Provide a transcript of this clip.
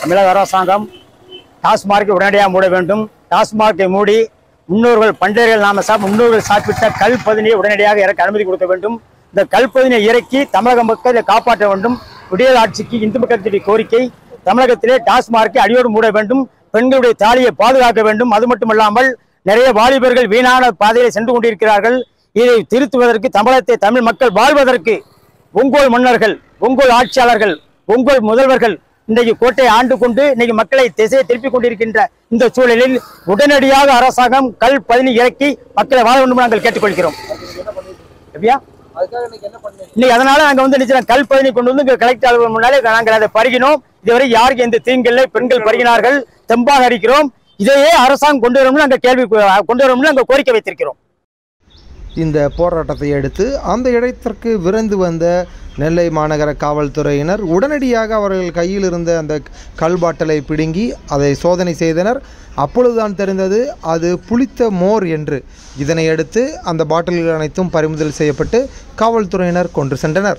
தமிழக அரசாங்கம் டாஸ்மார்க்கை உடனடியாக மூட வேண்டும் டாஸ்மார்க்கை மூடி முன்னோர்கள் பண்டையர்கள் நாம சாப்பிட்ட முன்னோர்கள் சாப்பிட்ட கல் பதினியை உடனடியாக இறக்க அனுமதி கொடுக்க வேண்டும் இந்த கல் பதினை இறக்கி தமிழக மக்களை காப்பாற்ற வேண்டும் விடியல் ஆட்சிக்கு இந்து மக்களுடைய கோரிக்கை தமிழகத்திலே டாஸ்மார்க்கை அடியோடு மூட வேண்டும் பெண்களுடைய தாலியை பாதுகாக்க வேண்டும் அது மட்டுமல்லாமல் நிறைய வாலிபர்கள் வீணான பாதையை சென்று கொண்டிருக்கிறார்கள் இதை திருத்துவதற்கு தமிழகத்தை தமிழ் மக்கள் வாழ்வதற்கு ஒங்கோல் மன்னர்கள் ஒங்கோல் ஆட்சியாளர்கள் ஒங்கோல் முதல்வர்கள் இன்றைக்கு கோட்டையை ஆண்டு கொண்டு இன்னைக்கு மக்களை திசையை திருப்பிக் கொண்டிருக்கின்ற இந்த சூழலில் உடனடியாக அரசாங்கம் கல் பதினி இறக்கி மக்களை வாழ வேண்டும் என்று நாங்கள் கேட்டுக்கொள்கிறோம் எப்படியா அதுக்காக இன்னைக்கு என்ன பண்ணீங்க இன்னைக்கு அதனால நாங்க வந்து நிச்சயம் கல் பதினி கொண்டு வந்து இங்க கலெக்டர் அலுவலகம் முன்னாலே நாங்கள் அதை பருகினோம் இதுவரை யாருக்கு எந்த தீங்கில்லை பெண்கள் பருகினார்கள் தெம்பாக அடிக்கிறோம் இதையே அரசாங்கம் கொண்டு வரணும்னு நாங்கள் கேள்வி கொண்டு வரணும்னு நாங்கள் கோரிக்கை வைத்திருக்கிறோம் இந்த போராட்டத்தை அடுத்து அந்த இடத்திற்கு விரைந்து வந்த நெல்லை மாநகர காவல்துறையினர் உடனடியாக அவர்கள் கையில் இருந்த அந்த கல் பாட்டலை பிடுங்கி அதை சோதனை செய்தனர் அப்பொழுதுதான் தெரிந்தது அது புளித்த மோர் என்று இதனை அடுத்து அந்த பாட்டில்கள் அனைத்தும் பறிமுதல் செய்யப்பட்டு காவல்துறையினர் கொண்டு சென்றனர்